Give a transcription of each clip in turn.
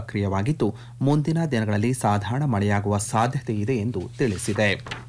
ಸಕ್ರಿಯವಾಗಿದ್ದು ಮುಂದಿನ ದಿನಗಳಲ್ಲಿ ಸಾಧಾರಣ ಮಳೆಯಾಗುವ ಸಾಧ್ಯತೆ ಇದೆ ಎಂದು ತಿಳಿಸಿದೆ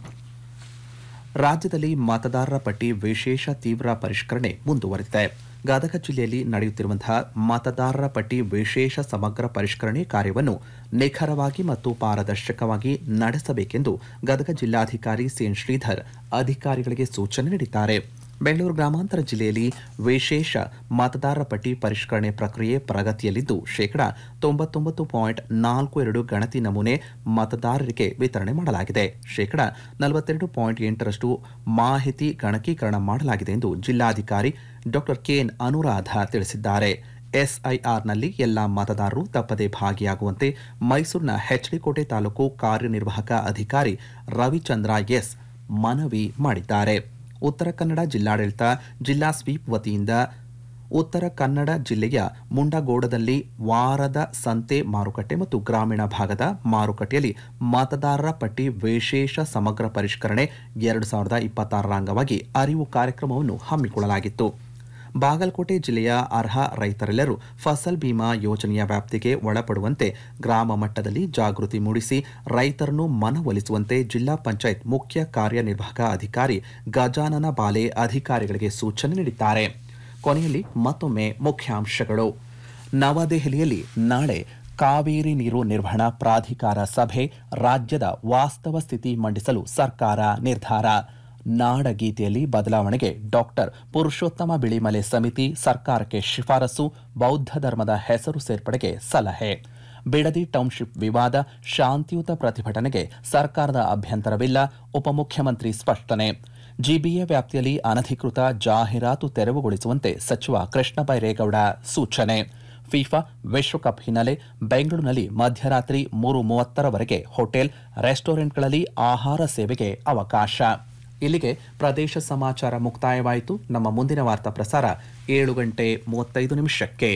ರಾಜ್ಯದಲ್ಲಿ ಮತದಾರರ ಪಟ್ಟಿ ವಿಶೇಷ ತೀವ್ರ ಪರಿಷ್ಕರಣೆ ಮುಂದುವರಿದಿದೆ ಗದಗ ಜಿಲ್ಲೆಯಲ್ಲಿ ನಡೆಯುತ್ತಿರುವಂತಹ ಮತದಾರರ ಪಟ್ಟಿ ವಿಶೇಷ ಸಮಗ್ರ ಪರಿಷ್ಕರಣೆ ಕಾರ್ಯವನ್ನು ನಿಖರವಾಗಿ ಮತ್ತು ಪಾರದರ್ಶಕವಾಗಿ ನಡೆಸಬೇಕೆಂದು ಗದಗ ಜಿಲ್ಲಾಧಿಕಾರಿ ಸಿಎನ್ ಶ್ರೀಧರ್ ಅಧಿಕಾರಿಗಳಿಗೆ ಸೂಚನೆ ನೀಡಿದ್ದಾರೆ ಬೆಂಗಳೂರು ಗ್ರಾಮಾಂತರ ಜಿಲ್ಲೆಯಲ್ಲಿ ವಿಶೇಷ ಮತದಾರರ ಪಟ್ಟಿ ಪರಿಷ್ಕರಣೆ ಪ್ರಕ್ರಿಯೆ ಪ್ರಗತಿಯಲ್ಲಿದ್ದು ಶೇಕಡಾ ತೊಂಬತ್ತೊಂಬತ್ತು ಪಾಯಿಂಟ್ ನಾಲ್ಕು ಎರಡು ಗಣತಿ ನಮೂನೆ ಮತದಾರರಿಗೆ ವಿತರಣೆ ಮಾಡಲಾಗಿದೆ ಶೇಕಡಾ ನಲವತ್ತೆರಡು ಪಾಯಿಂಟ್ ಎಂಟರಷ್ಟು ಮಾಹಿತಿ ಗಣಕೀಕರಣ ಮಾಡಲಾಗಿದೆ ಎಂದು ಜಿಲ್ಲಾಧಿಕಾರಿ ಡಾಕ್ಟರ್ ಕೆಎನ್ ಅನುರಾಧ ತಿಳಿಸಿದ್ದಾರೆ ಎಸ್ಐಆರ್ನಲ್ಲಿ ಎಲ್ಲ ಮತದಾರರು ತಪ್ಪದೆ ಭಾಗಿಯಾಗುವಂತೆ ಮೈಸೂರಿನ ಹೆಚ್ಡಿಕೋಟೆ ತಾಲೂಕು ಕಾರ್ಯನಿರ್ವಾಹಕ ಅಧಿಕಾರಿ ರವಿಚಂದ್ರ ಎಸ್ ಮನವಿ ಮಾಡಿದ್ದಾರೆ ಉತ್ತರ ಕನ್ನಡ ಜಿಲ್ಲಾಡಳಿತ ಜಿಲ್ಲಾ ಸ್ವೀಪ್ ವತಿಯಿಂದ ಉತ್ತರ ಕನ್ನಡ ಜಿಲ್ಲೆಯ ಮುಂಡಗೋಡದಲ್ಲಿ ವಾರದ ಸಂತೆ ಮಾರುಕಟ್ಟೆ ಮತ್ತು ಗ್ರಾಮೀಣ ಭಾಗದ ಮಾರುಕಟ್ಟೆಯಲ್ಲಿ ಮತದಾರರ ಪಟ್ಟಿ ವಿಶೇಷ ಸಮಗ್ರ ಪರಿಷ್ಕರಣೆ ಎರಡು ಸಾವಿರದ ಇಪ್ಪತ್ತಾರರ ಅಂಗವಾಗಿ ಅರಿವು ಕಾರ್ಯಕ್ರಮವನ್ನು ಹಮ್ಮಿಕೊಳ್ಳಲಾಗಿತ್ತು ಬಾಗಲಕೋಟೆ ಜಿಲ್ಲೆಯ ಅರ್ಹ ರೈತರೆಲ್ಲರೂ ಫಸಲ್ ಬಿಮಾ ಯೋಜನೆಯ ವ್ಯಾಪ್ತಿಗೆ ಒಳಪಡುವಂತೆ ಗ್ರಾಮ ಮಟ್ಟದಲ್ಲಿ ಜಾಗೃತಿ ಮೂಡಿಸಿ ರೈತರನ್ನು ಮನವೊಲಿಸುವಂತೆ ಜಿಲ್ಲಾ ಪಂಚಾಯತ್ ಮುಖ್ಯ ಕಾರ್ಯನಿರ್ವಾಹಕ ಅಧಿಕಾರಿ ಗಜಾನನ ಬಾಲೆ ಅಧಿಕಾರಿಗಳಿಗೆ ಸೂಚನೆ ನೀಡಿದ್ದಾರೆ ಕೊನೆಯಲ್ಲಿ ಮತ್ತೊಮ್ಮೆ ಮುಖ್ಯಾಂಶಗಳು ನವದೆಹಲಿಯಲ್ಲಿ ನಾಳೆ ಕಾವೇರಿ ನೀರು ನಿರ್ವಹಣಾ ಪ್ರಾಧಿಕಾರ ಸಭೆ ರಾಜ್ಯದ ವಾಸ್ತವ ಸ್ಥಿತಿ ಮಂಡಿಸಲು ಸರ್ಕಾರ ನಿರ್ಧಾರ ನಾಡಗೀತೆಯಲ್ಲಿ ಬದಲಾವಣೆಗೆ ಡಾಕ್ಟರ್ ಪುರುಷೋತ್ತಮ ಬಿಳಿಮಲೆ ಸಮಿತಿ ಸರ್ಕಾರಕ್ಕೆ ಶಿಫಾರಸು ಬೌದ್ಧ ಧರ್ಮದ ಹೆಸರು ಸೇರ್ಪಡೆಗೆ ಸಲಹೆ ಬಿಡದಿ ಟೌನ್ಶಿಪ್ ವಿವಾದ ಶಾಂತಿಯುತ ಪ್ರತಿಭಟನೆಗೆ ಸರ್ಕಾರದ ಅಭ್ಯಂತರವಿಲ್ಲ ಉಪಮುಖ್ಯಮಂತ್ರಿ ಸ್ಪಷ್ಟನೆ ಜಿಬಿಎ ವ್ಯಾಪ್ತಿಯಲ್ಲಿ ಅನಧಿಕೃತ ಜಾಹೀರಾತು ತೆರವುಗೊಳಿಸುವಂತೆ ಸಚಿವ ಕೃಷ್ಣ ಬೈರೇಗೌಡ ಸೂಚನೆ ಫಿಫಾ ವಿಶ್ವಕಪ್ ಹಿನ್ನೆಲೆ ಬೆಂಗಳೂರಿನಲ್ಲಿ ಮಧ್ಯರಾತ್ರಿ ಮೂರು ಮೂವತ್ತರವರೆಗೆ ಹೋಟೆಲ್ ರೆಸ್ಟೋರೆಂಟ್ಗಳಲ್ಲಿ ಆಹಾರ ಸೇವೆಗೆ ಅವಕಾಶ ಇಲ್ಲಿಗೆ ಪ್ರದೇಶ ಸಮಾಚಾರ ಮುಕ್ತಾಯವಾಯಿತು ನಮ್ಮ ಮುಂದಿನ ವಾರ್ತಾ ಪ್ರಸಾರ ಏಳು ಗಂಟೆ ಮೂವತ್ತೈದು ನಿಮಿಷಕ್ಕೆ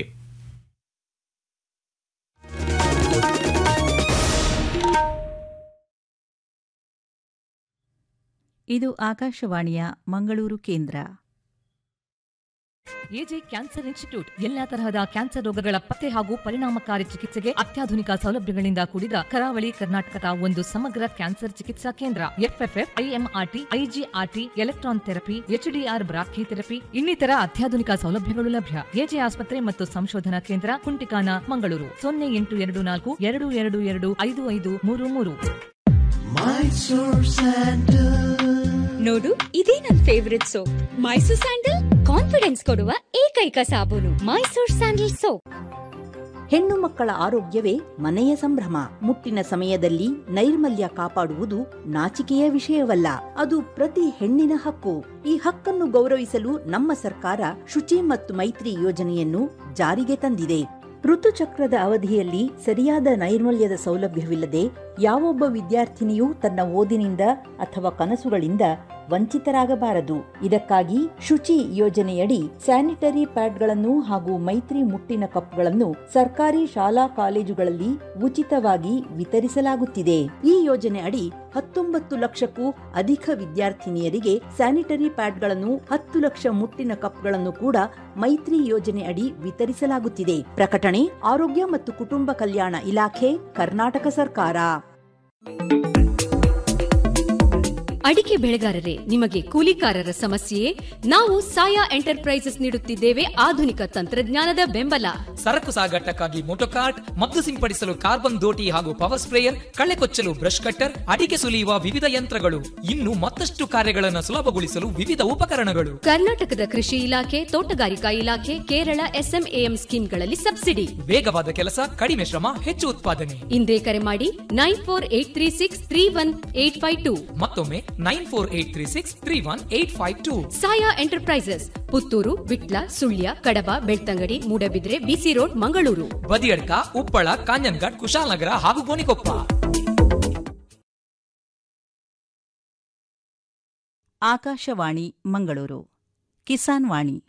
ಇದು ಆಕಾಶವಾಣಿಯ ಮಂಗಳೂರು ಕೇಂದ್ರ ಎಜೆ ಕ್ಯಾನ್ಸರ್ ಇನ್ಸ್ಟಿಟ್ಯೂಟ್ ಎಲ್ಲಾ ತರಹದ ಕ್ಯಾನ್ಸರ್ ರೋಗಗಳ ಪತ್ತೆ ಹಾಗೂ ಪರಿಣಾಮಕಾರಿ ಚಿಕಿತ್ಸೆಗೆ ಅತ್ಯಾಧುನಿಕ ಸೌಲಭ್ಯಗಳಿಂದ ಕೂಡಿದ ಕರಾವಳಿ ಕರ್ನಾಟಕದ ಒಂದು ಸಮಗ್ರ ಕ್ಯಾನ್ಸರ್ ಚಿಕಿತ್ಸಾ ಕೇಂದ್ರ FFF IMRT IGRT electron therapy HDR brachytherapy ಇನ್ನಿತರ ಅತ್ಯಾಧುನಿಕ ಸೌಲಭ್ಯಗಳು ಲಭ್ಯ ಎಜೆ ಆಸ್ಪತ್ರೆ ಮತ್ತು ಸಂಶೋಧನಾ ಕೇಂದ್ರ ಕುಂಟಿಕಾನ ಮಂಗಳೂರು ಸೊನ್ನೆ ಎಂಟು ಎರಡು ನಾಲ್ಕು ಎರಡು ಎರಡು ಎರಡು ಐದು ಐದು ಮೂರು ಮೂರು ನೋಡು ಇದೇ ನನ್ favourite soap Mysore sandal confidence ಕೊಡುವ ಏಕೈಕ ಸಾಬೂನು ಮೈಸೂರ್ ಸ್ಯಾಂಡಲ್ ಸೋಪ್ ಹೆಣ್ಣು ಮಕ್ಕಳ ಆರೋಗ್ಯವೇ ಮನೆಯ ಸಂಭ್ರಮ ಮುಟ್ಟಿನ ಸಮಯದಲ್ಲಿ ನೈರ್ಮಲ್ಯ ಕಾಪಾಡುವುದು ನಾಚಿಕೆಯ ವಿಷಯವಲ್ಲ ಅದು ಪ್ರತಿ ಹೆಣ್ಣಿನ ಹಕ್ಕು ಈ ಹಕ್ಕನ್ನು ಗೌರವಿಸಲು ನಮ್ಮ ಸರ್ಕಾರ ಶುಚಿ ಮತ್ತು ಮೈತ್ರಿ ಯೋಜನೆಯನ್ನು ಜಾರಿಗೆ ತಂದಿದೆ ಋತುಚಕ್ರದ ಅವಧಿಯಲ್ಲಿ ಸರಿಯಾದ ನೈರ್ಮಲ್ಯದ ಸೌಲಭ್ಯವಿಲ್ಲದೆ ಯಾವೊಬ್ಬ ವಿದ್ಯಾರ್ಥಿನಿಯೂ ತನ್ನ ಓದಿನಿಂದ ಅಥವಾ ಕನಸುಗಳಿಂದ ವಂಚಿತರಾಗಬಾರದು ಇದಕ್ಕಾಗಿ ಶುಚಿ ಯೋಜನೆಯಡಿ ಸ್ಯಾನಿಟರಿ ಪ್ಯಾಡ್ಗಳನ್ನು ಹಾಗೂ ಮೈತ್ರಿ ಮುಟ್ಟಿನ ಕಪ್ಗಳನ್ನು ಸರ್ಕಾರಿ ಶಾಲಾ ಕಾಲೇಜುಗಳಲ್ಲಿ ಉಚಿತವಾಗಿ ವಿತರಿಸಲಾಗುತ್ತಿದೆ ಈ ಯೋಜನೆ ಅಡಿ ಹತ್ತೊಂಬತ್ತು ಲಕ್ಷಕ್ಕೂ ಅಧಿಕ ವಿದ್ಯಾರ್ಥಿನಿಯರಿಗೆ ಸ್ಯಾನಿಟರಿ ಪ್ಯಾಡ್ಗಳನ್ನು ಹತ್ತು ಲಕ್ಷ ಮುಟ್ಟಿನ ಕಪ್ಗಳನ್ನು ಕೂಡ ಮೈತ್ರಿ ಯೋಜನೆ ಅಡಿ ವಿತರಿಸಲಾಗುತ್ತಿದೆ ಪ್ರಕಟಣೆ ಆರೋಗ್ಯ ಮತ್ತು ಕುಟುಂಬ ಕಲ್ಯಾಣ ಇಲಾಖೆ ಕರ್ನಾಟಕ ಸರ್ಕಾರ ಅಡಿಕೆ ಬೆಳೆಗಾರರೇ ನಿಮಗೆ ಕೂಲಿಕಾರರ ಸಮಸ್ಯೆಯೇ ನಾವು ಸಾಯಾ ಎಂಟರ್ಪ್ರೈಸಸ್ ನೀಡುತ್ತಿದ್ದೇವೆ ಆಧುನಿಕ ತಂತ್ರಜ್ಞಾನದ ಬೆಂಬಲ ಸರಕು ಸಾಗಾಟಕ್ಕಾಗಿ ಮೋಟೋಕಾರ್ಟ್ ಮದ್ದು ಸಿಂಪಡಿಸಲು ಕಾರ್ಬನ್ ದೋಟಿ ಹಾಗೂ ಪವರ್ ಸ್ಪ್ರೇಯರ್ ಕಳೆ ಕೊಚ್ಚಲು ಬ್ರಷ್ ಕಟ್ಟರ್ ಅಡಿಕೆ ಸುಲಿಯುವ ವಿವಿಧ ಯಂತ್ರಗಳು ಇನ್ನು ಮತ್ತಷ್ಟು ಕಾರ್ಯಗಳನ್ನು ಸುಲಭಗೊಳಿಸಲು ವಿವಿಧ ಉಪಕರಣಗಳು ಕರ್ನಾಟಕದ ಕೃಷಿ ಇಲಾಖೆ ತೋಟಗಾರಿಕಾ ಇಲಾಖೆ ಕೇರಳ ಎಸ್ಎಂಎಎಂ ಸ್ಕೀಮ್ಗಳಲ್ಲಿ ಸಬ್ಸಿಡಿ ವೇಗವಾದ ಕೆಲಸ ಕಡಿಮೆ ಶ್ರಮ ಹೆಚ್ಚು ಉತ್ಪಾದನೆ ಇಂದೇ ಕರೆ ಮಾಡಿ nine four eight three six three one eight five two ಮತ್ತೊಮ್ಮೆ nine four eight three six three one eight five two Saya enterprises Puttur Vitla Sullia Kadaba Belthangady Moodabidri BC road Mangaluru Badiyadka Uppala Kanhangad Kushalnagar ಹಾಗೂ ಗೋಣಿಕೊಪ್ಪ ಆಕಾಶವಾಣಿ ಮಂಗಳೂರು ಕಿಸಾನ್ ವಾಣಿ